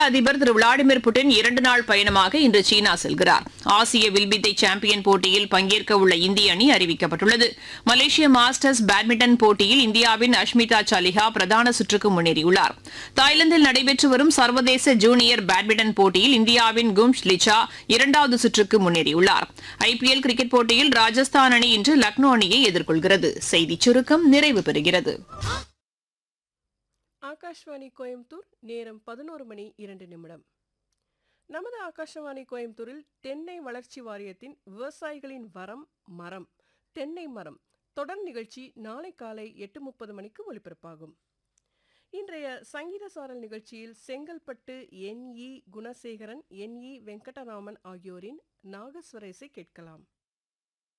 அதிபர் திரு Vladimir Putin இரண்டு நாள் பயணமாக இன்று சீனா செல்கிறார் ஆசிய வில்வித்தை சாம்பியன் போட்டியில் பங்கேற்க உள்ள இந்திய அணி அறிவிக்கப்பட்டுள்ளது மலேசிய மாஸ்டர்ஸ் பேட்மிண்டன் போட்டியில் இந்தியாவின் அஷ்மிதா சாலிஹா பிரதான சுற்றுக்கு முன்னேறியுள்ளார் தாய்லாந்தில் நடைபெற்று வரும் சர்வதேச ஜூனியர் பேட்மிண்டன் போட்டியில் இந்தியாவின் கும்ஷ் லிச்சா இரண்டாவது சுற்றுக்கு முன்னேறியுள்ளார் ஐபிஎல் கிரிக்கெட் போட்டியில் ராஜஸ்தான் அணி இன்று லக்னோ அணியை எதிர்கொள்கிறது செய்திச் சுருக்கம் நிறைவு பெறுகிறது ஆகாஷ்வாணி கோயம்புத்தூர் நேரம் பதினோரு மணி இரண்டு நிமிடம் நமது ஆகாஷவாணி கோயம்புத்தூரில் தென்னை வளர்ச்சி வாரியத்தின் விவசாயிகளின் வரம் மரம் தென்னை மரம் தொடர் நிகழ்ச்சி நாளை காலை எட்டு முப்பது மணிக்கு ஒலிபரப்பாகும் இன்றைய சங்கீத சாரல் நிகழ்ச்சியில் செங்கல்பட்டு என் இ குணசேகரன் என் இ வெங்கடராமன் ஆகியோரின் நாகஸ்வரேசை கேட்கலாம்